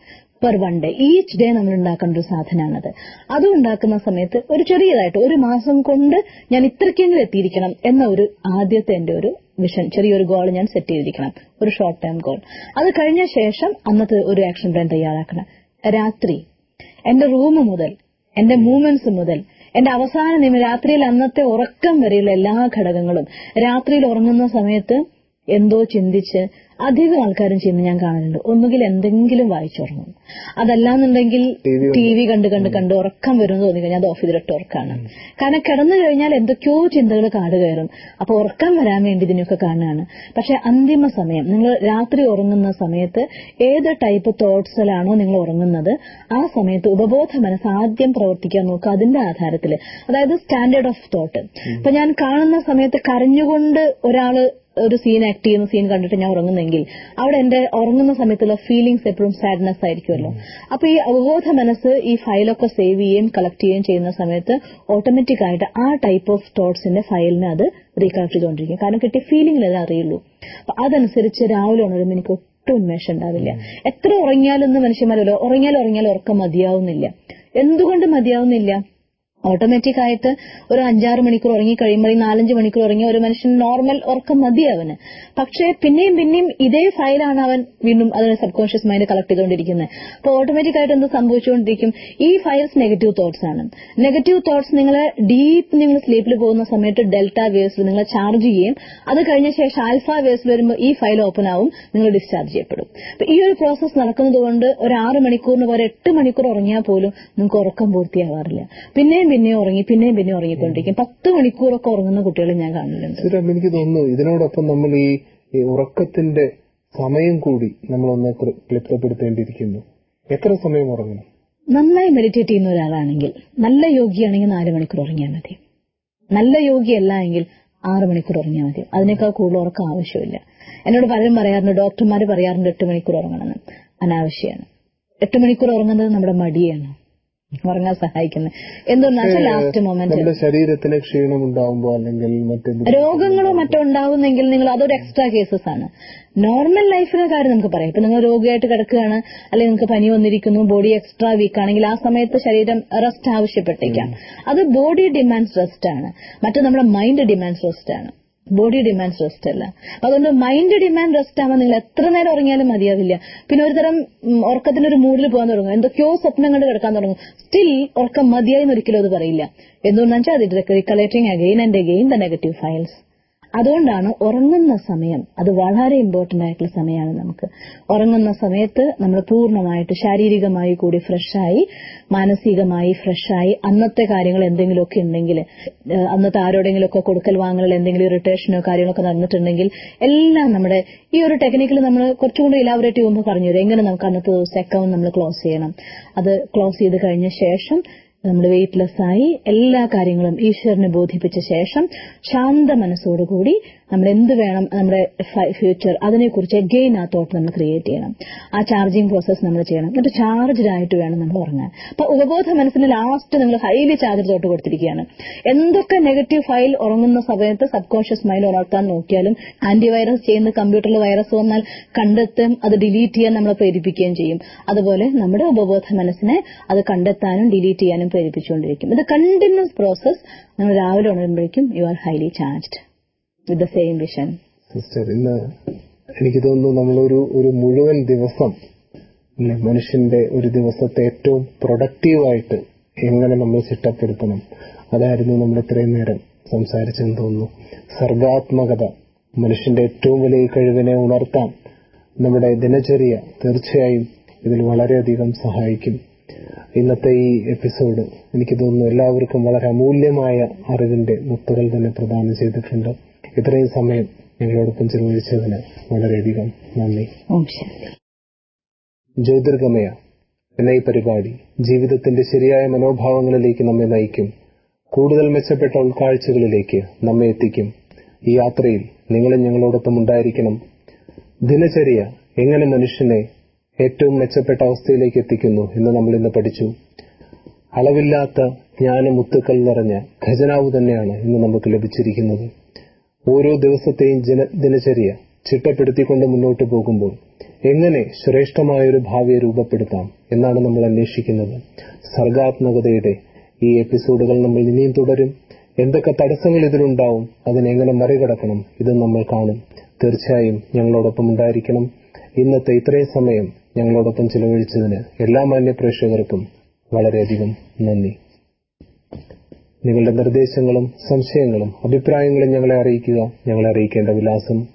per one day each day നമ്മൾ ഉണ്ടാക്കേണ്ട ഒരു സാധനമാണത് അത് ഉണ്ടാക്കുന്ന സമയത്ത് ഒരു ചെറിയതായിട്ട് ഒരു മാസം കൊണ്ട് ഞാൻ ഇത്രയ്ക്കെങ്കിലും എത്തിയിരിക്കണം എന്ന ഒരു ആദ്യത്തെ എന്റെ ഒരു വിഷൻ ചെറിയൊരു ഗോൾ ഞാൻ സെറ്റ് ചെയ്തിരിക്കണം ഒരു ഷോർട്ട് ടൈം ഗോൾ അത് കഴിഞ്ഞ ശേഷം അന്നത്തെ ഒരു ആക്ഷൻ പ്ലാൻ തയ്യാറാക്കണം രാത്രി എന്റെ റൂം മുതൽ എന്റെ മൂവ്മെന്റ്സ് മുതൽ എന്റെ അവസാന നിമിഷം രാത്രിയിൽ അന്നത്തെ ഉറക്കം വരെയുള്ള എല്ലാ ഘടകങ്ങളും രാത്രിയിൽ ഉറങ്ങുന്ന സമയത്ത് എന്തോ ചിന്തിച്ച് അധികം ആൾക്കാരും ചെയ്യുന്ന ഞാൻ കാണുന്നുണ്ട് ഒന്നുകിൽ എന്തെങ്കിലും വായിച്ചുറങ്ങും അതല്ലാന്നുണ്ടെങ്കിൽ ടി വി കണ്ട് കണ്ട് കണ്ട് ഉറക്കം വരും തോന്നി കഴിഞ്ഞാൽ അത് ഓഫ് ചെയ്തിട്ട് ഉറക്കാണ് കാരണം കിടന്നു കഴിഞ്ഞാൽ എന്തൊക്കെയോ ചിന്തകൾ കാട് കയറും അപ്പൊ ഉറക്കം വരാൻ വേണ്ടി ഇതിനൊക്കെ കാണുകയാണ് പക്ഷെ അന്തിമ സമയം നിങ്ങൾ രാത്രി ഉറങ്ങുന്ന സമയത്ത് ഏത് ടൈപ്പ് തോട്ട്സിലാണോ നിങ്ങൾ ഉറങ്ങുന്നത് ആ സമയത്ത് ഉപബോധ മനസ്സ് ആദ്യം പ്രവർത്തിക്കാൻ നോക്കുക അതിന്റെ ആധാരത്തിൽ അതായത് സ്റ്റാൻഡേർഡ് ഓഫ് തോട്ട് ഇപ്പൊ ഞാൻ കാണുന്ന സമയത്ത് കരഞ്ഞുകൊണ്ട് ഒരാള് ഒരു സീൻ ആക്ട് ചെയ്യുന്ന സീൻ കണ്ടിട്ട് ഞാൻ ഉറങ്ങുന്നെങ്കിൽ അവിടെ എന്റെ ഉറങ്ങുന്ന സമയത്തുള്ള ഫീലിംഗ്സ് എപ്പോഴും സാഡ്നെസ് ആയിരിക്കുമല്ലോ അപ്പൊ ഈ അവബോധ മനസ്സ് ഈ ഫയലൊക്കെ സേവ് ചെയ്യുകയും കളക്ട് ചെയ്യുകയും ചെയ്യുന്ന സമയത്ത് ഓട്ടോമാറ്റിക് ആയിട്ട് ആ ടൈപ്പ് ഓഫ് തോട്ട്സിന്റെ ഫയലിനെ അത് റീകളക്ട് ചെയ്തുകൊണ്ടിരിക്കും കാരണം കിട്ടിയ ഫീലിംഗിൽ അത് അറിയുള്ളൂ അപ്പൊ അതനുസരിച്ച് രാവിലെ ഉണരുമ്പോൾ എനിക്ക് ഒട്ടും ഉന്മേഷം ഉണ്ടാവില്ല എത്ര ഉറങ്ങിയാലൊന്നും മനുഷ്യന്മാരല്ലോ ഉറങ്ങിയാലും ഉറങ്ങിയാലും ഉറക്കം മതിയാവുന്നില്ല എന്തുകൊണ്ട് മതിയാവുന്നില്ല ഓട്ടോമാറ്റിക് ആയിട്ട് ഒരു അഞ്ചാറ് മണിക്കൂർ ഉറങ്ങി കഴിയുമ്പോൾ ഈ നാലഞ്ച് മണിക്കൂർ ഉറങ്ങിയ ഒരു മനുഷ്യൻ നോർമൽ ഉറക്കം മതി അവന് പക്ഷേ പിന്നെയും പിന്നെയും ഇതേ ഫയലാണ് അവൻ വീണ്ടും അതിന് സബ് കോൺഷ്യസ് മൈൻഡ് കളക്ട് ചെയ്തുകൊണ്ടിരിക്കുന്നത് അപ്പോൾ ഓട്ടോമാറ്റിക് ആയിട്ട് എന്ത് സംഭവിച്ചുകൊണ്ടിരിക്കും ഈ ഫയൽസ് നെഗറ്റീവ് തോട്ട്സ് ആണ് നെഗറ്റീവ് തോട്ട്സ് നിങ്ങളെ ഡീപ്പ് നിങ്ങൾ സ്ലീപ്പിൽ പോകുന്ന സമയത്ത് ഡെൽറ്റ വേവ്സിൽ നിങ്ങൾ ചാർജ് ചെയ്യും അത് കഴിഞ്ഞ ശേഷം ആൽഫ വേവ്സിൽ വരുമ്പോൾ ഈ ഫയൽ ഓപ്പൺ ആവും നിങ്ങൾ ഡിസ്ചാർജ് ചെയ്യപ്പെടും അപ്പൊ ഈ ഒരു പ്രോസസ് നടക്കുന്നത് കൊണ്ട് ഒരു ആറ് മണിക്കൂറിന് വരെ എട്ട് മണിക്കൂർ ഉറങ്ങിയാൽ പോലും നിങ്ങൾക്ക് ഉറക്കം പൂർത്തിയാവാറില്ല പിന്നെയും പിന്നെയും ഉറങ്ങി പിന്നെയും പിന്നെയും ഉറങ്ങിക്കൊണ്ടിരിക്കും പത്ത് മണിക്കൂറൊക്കെ ഉറങ്ങുന്ന കുട്ടികളെ ഞാൻ കാണുന്നുണ്ട്
സുരം എനിക്ക് തോന്നുന്നു ഇതിനോടൊപ്പം നമ്മൾ ഈ ഈ ഉറക്കത്തിന്റെ സമയം കൂടി നമ്മളൊന്ന് ക്ര- ക്ലിപ്തപ്പെടുത്തേണ്ടിയിരിക്കുന്നു എത്ര സമയം ഉറങ്ങണം
നന്നായി മെഡിറ്റേറ്റ് ചെയ്യുന്ന ഒരാളാണെങ്കിൽ നല്ല യോഗിയാണെങ്കിൽ നാല് മണിക്കൂർ ഉറങ്ങിയാൽ മതി നല്ല യോഗിയല്ല എങ്കിൽ ആറ് മണിക്കൂർ ഉറങ്ങിയാൽ മതി അതിനേക്കാൾ കൂടുതൽ ഉറക്കം ആവശ്യമില്ല എന്നോട് പലരും പറയാറുണ്ട് ഡോക്ടർമാർ പറയാറുണ്ട് എട്ട് മണിക്കൂർ ഉറങ്ങണമെന്ന് അനാവശ്യമാണ് എട്ട് മണിക്കൂർ ഉറങ്ങുന്നത് നമ്മുടെ മടിയാണ് ഉറങ്ങാൻ സഹായിക്കുന്നത് എന്തുകൊണ്ടാണ് ലാസ്റ്റ് മൊമെന്റ്
നമ്മുടെ ശരീരത്തിന് ക്ഷീണം ഉണ്ടാവുമ്പോ അല്ലെങ്കിൽ മറ്റെന്ത്
രോഗങ്ങളോ മറ്റോ ഉണ്ടാവുന്നെങ്കിൽ നിങ്ങൾ അതൊരു എക്സ്ട്രാ കേസസ് ആണ് നോർമൽ ലൈഫിലെ കാര്യം നമുക്ക് പറയാം ഇപ്പൊ നിങ്ങൾ രോഗിയായിട്ട് കിടക്കുകയാണ് അല്ലെങ്കിൽ നിങ്ങൾക്ക് പനി വന്നിരിക്കുന്നു ബോഡി എക്സ്ട്രാ വീക്ക് ആണെങ്കിൽ ആ സമയത്ത് ശരീരം റെസ്റ്റ് ആവശ്യപ്പെട്ടേക്കാം അത് ബോഡി ഡിമാൻഡ്സ് റെസ്റ്റ് ആണ് മറ്റു നമ്മുടെ മൈൻഡ് ഡിമാൻഡ്സ് റെസ്റ്റ് ആണ് ബോഡി ഡിമാൻഡ്സ് റെസ്റ്റ് അല്ല അപ്പൊ അതുകൊണ്ട് മൈൻഡ് ഡിമാൻഡ് റെസ്റ്റ് ആവുമ്പോൾ നിങ്ങൾ എത്ര നേരം ഉറങ്ങിയാലും മതിയാവില്ല പിന്നെ ഒരു തരം ഉം, ഉറക്കത്തിന്റെ ഒരു മൂഡിൽ പോകാൻ തുടങ്ങും എന്തൊക്കെയോ സ്വപ്നം കണ്ട് കിടക്കാൻ തുടങ്ങും സ്റ്റിൽ ഉറക്കം മതിയായി ഒരിക്കലും അത് പറയില്ല എന്തുകൊണ്ടാണെന്ന് വെച്ചാൽ അത് recollecting again and again the negative files അതുകൊണ്ടാണ് ഉറങ്ങുന്ന സമയം അത് വളരെ ഇമ്പോർട്ടന്റ് ആയിട്ടുള്ള സമയമാണ് നമുക്ക് ഉറങ്ങുന്ന സമയത്ത് നമ്മൾ പൂർണ്ണമായിട്ട് ശാരീരികമായി കൂടി ഫ്രഷായി മാനസികമായി ഫ്രഷായി അന്നത്തെ കാര്യങ്ങൾ എന്തെങ്കിലുമൊക്കെ ഉണ്ടെങ്കിൽ ഏഹ് അന്നത്തെ ആരോടെങ്കിലുമൊക്കെ കൊടുക്കൽ വാങ്ങൽ എന്തെങ്കിലും ഇറിറ്റേഷനോ കാര്യങ്ങളൊക്കെ നടന്നിട്ടുണ്ടെങ്കിൽ എല്ലാം നമ്മുടെ ഈ ഒരു ടെക്നിക്കിൽ നമ്മൾ കുറച്ചുകൂടി ഇലാബറേറ്റ് ചെയ്യുമ്പോൾ പറഞ്ഞു തരും എങ്ങനെ നമുക്ക് അന്നത്തെ ദിവസം അക്കൗണ്ട് നമ്മൾ ക്ലോസ് ചെയ്യണം അത് ക്ലോസ് ചെയ്ത് കഴിഞ്ഞ ശേഷം നമ്മൾ വെയിറ്റ്ലെസ് ആയി എല്ലാ കാര്യങ്ങളും ഈശ്വരനെ ബോധിപ്പിച്ച ശേഷം ശാന്ത മനസ്സോടുകൂടി നമ്മൾ എന്ത് വേണം നമ്മുടെ ഫ്യൂച്ചർ അതിനെക്കുറിച്ച് എഗെയിൻ ആ തോട്ട് നമ്മൾ ക്രിയേറ്റ് ചെയ്യണം ആ ചാർജിങ് പ്രോസസ്സ് നമ്മൾ ചെയ്യണം എന്നിട്ട് ചാർജ്ഡ് ആയിട്ട് വേണം നമ്മൾ ഉറങ്ങാൻ അപ്പൊ ഉപബോധ മനസ്സിന് ലാസ്റ്റ് നിങ്ങൾ ഹൈലി ചാർജ് തോട്ട് കൊടുത്തിരിക്കുകയാണ് എന്തൊക്കെ നെഗറ്റീവ് ഫയൽ ഉറങ്ങുന്ന സമയത്ത് സബ് കോൺഷ്യസ് മൈൻഡ് ഉണർത്താൻ നോക്കിയാലും ആന്റിവൈറസ് ചെയ്യുന്ന കമ്പ്യൂട്ടറിൽ വൈറസ് വന്നാൽ കണ്ടെത്തും അത് ഡിലീറ്റ് ചെയ്യാൻ നമ്മളെ പ്രേരിപ്പിക്കുകയും ചെയ്യും അതുപോലെ നമ്മുടെ ഉപബോധ മനസ്സിനെ അത് കണ്ടെത്താനും ഡിലീറ്റ് ചെയ്യാനും പ്രേരിപ്പിച്ചുകൊണ്ടിരിക്കും ഇത് കണ്ടിന്യൂസ് പ്രോസസ് നമ്മൾ രാവിലെ ഉണരുമ്പോഴേക്കും you are highly charged with the same vision
sister ഇന്ന് എനിക്ക് തോന്നുന്നു നമ്മളൊരു ഒരു മുഴുവൻ ദിവസം ഇല്ലേ, മനുഷ്യന്റെ ഒരു ദിവസത്തെ ഏറ്റവും പ്രൊഡക്റ്റീവായിട്ട് എങ്ങനെ നമ്മൾ ചിട്ടപ്പെടുത്തണം അതായിരുന്നു നമ്മൾ ഇത്രയും നേരം സംസാരിച്ചെന്ന് തോന്നുന്നു സർഗാത്മകത മനുഷ്യന്റെ ഏറ്റവും വലിയ കഴിവിനെ ഉണർത്താൻ നമ്മുടെ ദിനചര്യ തീർച്ചയായും ഇതിൽ വളരെയധികം സഹായിക്കും ഇന്നത്തെ ഈ എപ്പിസോഡ് എനിക്ക് തോന്നുന്നു എല്ലാവർക്കും വളരെ അമൂല്യമായ അറിവിന്റെ മുത്തുകൾ തന്നെ പ്രദാനം ചെയ്തിട്ടുണ്ട് ഇത്രയും സമയം ഞങ്ങളോടൊപ്പം ചെലവഴിച്ചതിന് വളരെയധികം നന്ദി
ഓം ശാന്തി
ജ്യോതിർഗമയ എന്ന ഈ പരിപാടി ജീവിതത്തിന്റെ ശരിയായ മനോഭാവങ്ങളിലേക്ക് നമ്മെ നയിക്കും കൂടുതൽ മെച്ചപ്പെട്ട ഉൾക്കാഴ്ചകളിലേക്ക് നമ്മെ എത്തിക്കും ഈ യാത്രയിൽ നിങ്ങളും ഞങ്ങളോടൊപ്പം ഉണ്ടായിരിക്കണം ദിനചര്യ എങ്ങനെ മനുഷ്യനെ ഏറ്റവും മെച്ചപ്പെട്ട അവസ്ഥയിലേക്ക് എത്തിക്കുന്നു എന്ന് നമ്മൾ ഇന്ന് പഠിച്ചു അളവില്ലാത്ത ജ്ഞാനമുത്തുക്കൾ നിറഞ്ഞ ഖജനാവ് തന്നെയാണ് ഇന്ന് നമുക്ക് ലഭിച്ചിരിക്കുന്നത് ഓരോ ദിവസത്തെയും ജന ദിനചര്യ ചിട്ടപ്പെടുത്തിക്കൊണ്ട് മുന്നോട്ട് പോകുമ്പോൾ എങ്ങനെ ശ്രേഷ്ഠമായ ഒരു ഭാവിയെ രൂപപ്പെടുത്താം എന്നാണ് നമ്മൾ അന്വേഷിക്കുന്നത് സർഗാത്മകതയുടെ ഈ എപ്പിസോഡുകൾ നമ്മൾ ഇനിയും തുടരും എന്തൊക്കെ തടസ്സങ്ങൾ ഇതിലുണ്ടാവും അതിനെങ്ങനെ മറികടക്കണം ഇത് നമ്മൾ കാണും തീർച്ചയായും ഞങ്ങളോടൊപ്പം ഉണ്ടായിരിക്കണം ഇന്നത്തെ ഇത്രയും സമയം ഞങ്ങളോടൊപ്പം ചിലവഴിച്ചതിന് എല്ലാ മാന്യ പ്രേക്ഷകർക്കും വളരെയധികം നന്ദി നിങ്ങളുടെ നിർദ്ദേശങ്ങളും സംശയങ്ങളും അഭിപ്രായങ്ങളും ഞങ്ങളെ അറിയിക്കുക ഞങ്ങളെ അറിയിക്കേണ്ട വിലാസം